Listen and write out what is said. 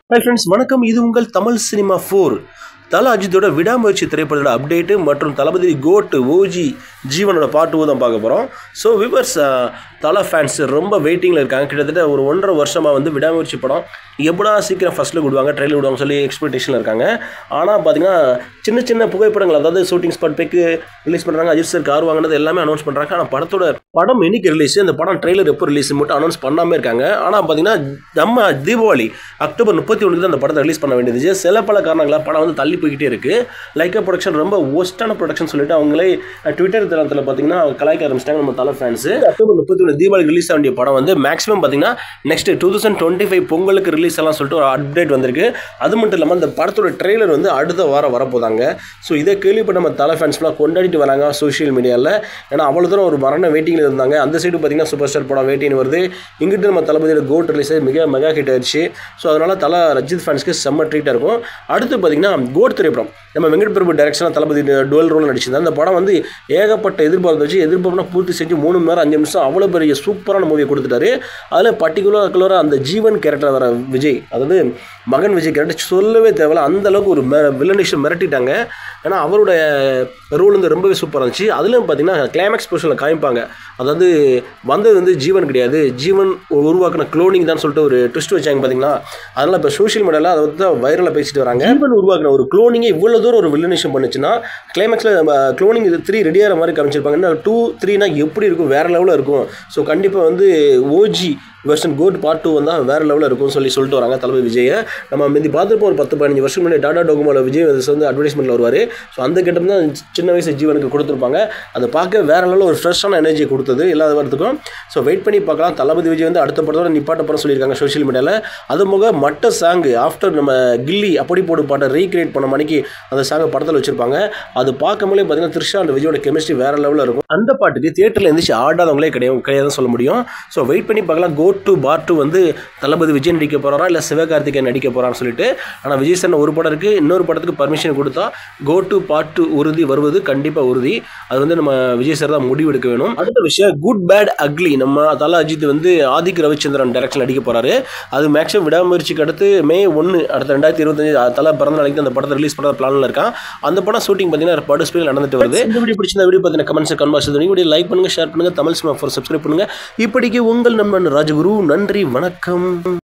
hi friends வணக்கம் இது உங்கள் தமிழ் சினிமா ஃபோர் தல அஜித்தோட விடாமுயற்சி திரைப்படத்தோட அப்டேட்டு மற்றும் தளபதி கோட்டு ஓஜி ஜீவனோட பாட்டு தான் பார்க்க போகிறோம் ஸோ விவர்ஸ் தல ஃபேன்ஸ் ரொம்ப வெயிட்டிங்கில் இருக்காங்க கிட்டத்தட்ட ஒரு ஒன்றரை வருஷமாக வந்து விடாமுயற்சி படம் எப்படா சீக்கிரம் ஃபஸ்ட்டில் விடுவாங்க ட்ரெயிலர் விடுவாங்க சொல்லி எக்ஸ்பெக்டேஷனில் இருக்காங்க ஆனால் பார்த்தீங்கன்னா சின்ன சின்ன புகைப்படங்கள் அதாவது ஷூட்டிங் ஸ்பாட் பிக்கு ரிலீஸ் பண்ணுறாங்க அஜித் சார் கார் வாங்கினது எல்லாமே அனௌன்ஸ் பண்ணுறாங்க ஆனால் படத்தோட படம் என்னைக்கு ரிலீஸ் அந்த படம் ட்ரெய்லர் எப்போ ரிலீஸ் மட்டும் அனௌன்ஸ் பண்ணாமல் இருக்காங்க ஆனால் பார்த்தீங்கன்னா நம்ம தீபாவளி அக்டோபர் முப்பத்தி ஒன்றுக்கு தான் அந்த படத்தை ரிலீஸ் பண்ண வேண்டியது சில பல காரணங்களால் படம் வந்து தள்ளி போய்கிட்டே இருக்குது லைக்கா ப்ரொடக்ஷன் ரொம்ப ஒஸ்டான ப்ரொடக்ஷன் சொல்லிட்டு அவங்களே ட்விட்டர் தளத்தில் பார்த்தீங்கன்னா கலாய்க்க ஆரம்பிச்சிட்டாங்க நம்ம தலை ஃபேன்ஸ் அக்டோபர் முப்பத்தி ஒன்று தீபாவளி ரிலீஸ் ஆக வேண்டிய படம் வந்து மேக்ஸிமம் பார்த்தீங்கன்னா next two thousand twenty five பொங்கலுக்கு ரிலீஸ் எல்லாம் சொல்லிட்டு ஒரு அப்டேட் வந்திருக்கு அது மட்டும் இல்லாமல் அந்த படத்தோட ட்ரெய்லர் வந்து அடுத்த வாரம் வரப்போதாங்க ஸோ இதை கேள்விப்பட்ட நம்ம தலை ஃபேன்ஸ்லாம் கொண்டாடிட்டு வராங்க சோஷியல் மீடியாவில் ஏன்னா அவ்வளோ தூரம் ஒரு மரண வெயிட்டிங்கில் இருந்தாங்க அந்த சைடு பார்த்தீங்கன்னா சூப்பர் ஸ்டார் படம் வெயிட்டிங் வருது இங்கிட்டு நம்ம தளபதியோட கோட் ரிலீஸ் மிக மெகா ஹிட் ஆயிடுச்சு ஸோ அதனால் தலை ரஜித் ஃபேன்ஸ்க்கு செம்ம ட்ரீட்டாக இருக்கும் அடுத்து பார்த்தீங்கன்னா கோட் திரைப்படம் நம்ம வெங்கட் பிரபு டைரக்ஷனாக தளபதி டுவெல் ரோல் நடிச்சிருந்தாங்க அந்த படம் வந்து ஏகப்பட்ட எதிர்பார்ப்பு வச்சு எதிர்பார்ப்புனா பூர்த்தி செஞ்சு மூணு மணி நேரம் அஞ்சு நிமிஷம் அவ்வளோ பெரிய சூப்பரான மூவியை கொடுத்துட்டாரு அதில் பர்டிகுலர் அந்த ஜீவன் கேரக்டர் வர விஜய் அதாவது மகன் விஜய் கேரக்டர் சொல்லவே தேவையில்ல அந்த அளவுக்கு ஒரு மெ வில்லனிஷம் மிரட்டிட்டாங்க ஏன்னா அவருடைய ரோல் வந்து ரொம்பவே சூப்பராக இருந்துச்சு அதுலேயும் பார்த்தீங்கன்னா கிளைமேக்ஸ் போர்ஷனில் காமிப்பாங்க அதாவது வந்தது வந்து ஜீவன் கிடையாது ஜீவன் உருவாக்கின க்ளோனிங் தான் சொல்லிட்டு ஒரு ட்விஸ்ட் வச்சாங்க பார்த்தீங்களா அதனால் இப்போ சோஷியல் மீடியாவில் அதை வந்து வைரலாக பேசிட்டு வராங்க ஜீவன் உருவாக்கின ஒரு க்ளோனிங்கே இவ்வளோ தூரம் ஒரு வில்லனிஷம் பண்ணுச்சுன்னா கிளைமேக்ஸில் க்ளோனிங் இது த்ரீ ரெடியாகிற மாதிரி காமிச்சிருப்பாங்க இன்னும் டூ த்ரீனா எப்படி இருக்கும் வேறு லெவலில் இருக்கும் ஸோ கண்டிப்பாக வந்து OG version GOAT part two வந்தால் வேறு லெவலில் இருக்கும்னு சொல்லி சொல்லிட்டு வராங்க தளபதி விஜயை நம்ம முந்தி பார்த்துருப்போம் ஒரு பத்து பதினஞ்சு வருஷம் முன்னாடி டாடா டோகுமாவில் விஜய் வந்து அட்வர்டைஸ்மெண்ட்டில் வருவார் ஸோ அந்த கட்டம் தான் சின்ன வயசு ஜீவனுக்கு கொடுத்துருப்பாங்க அதை பார்க்க வேறு லெவலில் ஒரு ஃப்ரெஷ்ஷான எனர்ஜி கொடுத்தது எல்லா வரத்துக்கும் ஸோ வெயிட் பண்ணி பார்க்கலாம் தளபதி விஜய் வந்து அடுத்த படத்தோட நிப்பாட்ட படம் சொல்லியிருக்காங்க சோஷியல் மீடியாவில் அது போக மட்ட சாங்கு ஆஃப்டர் நம்ம கில்லி அப்படி போடு பாட்டை ரீக்ரியேட் பண்ண மணிக்கு அந்த சாங்கை படத்தில் வச்சிருப்பாங்க அது பார்க்கும்போதே பார்த்தீங்கன்னா த்ரிஷா அந்த விஜயோட கெமிஸ்ட்ரி வேறு லெவலில் இருக்கும் அந்த பாட்டுக்கு தியேட்டரில் இருந்துச்சு ஆடாதவங்களே கிடையாது கிடையாது சொல்ல முடியும் ஸோ வெயிட் பண்ணி பார்க்கலாம் கோ டு பார் டூ வந்து தளபதி விஜய் நடிக்க போகிறாரா இல்லை சிவகார்த்திகேயன் நடிக்க போகிறான்னு சொல்லிட்டு ஆனால் விஜய் சார் ஒரு படம் இருக்குது இன்னொரு படத்துக்கு பர்மிஷன் கொடுத்தா கோ டு பார்ட் டூ உறுதி வருவது கண்டிப்பாக உறுதி அது வந்து நம்ம விஜய் சார் தான் முடிவு எடுக்க வேணும் அடுத்த விஷயம் குட் பேட் அக்லி நம்ம தல அஜித் வந்து ஆதிக் ரவிச்சந்திரன் டைரக்ஷன் நடிக்க போகிறாரு அது மேக்ஸிமம் விடாமுயற்சிக்கு அடுத்து மே ஒன்று அடுத்த ரெண்டாயிரத்தி இருபத்தஞ்சு தலை பிறந்த நாளைக்கு அந்த படத்தை ரிலீஸ் பண்ணுற பிளானில் இருக்கான் அந்த படம் ஷூட்டிங் பார்த்தீங்கன்னா படு ஸ்பீல் நடந்துட்டு வருது இந்த வீடியோ பிடிச்சிருந்த வீடியோ பார்த்தீங்கன்னா கமெண்ட்ஸ் கன்வாஸ் வீடியோ லைக் பண்ணுங்கள் ஷேர் பண்ணுங்கள் தமிழ் சினிமா ஃபோர் சப்ஸ்கிரைப் பண்ணுங்கள் இப்படிக்கு உங்கள் நண்பன் ராஜகுரு நன்றி வணக்கம்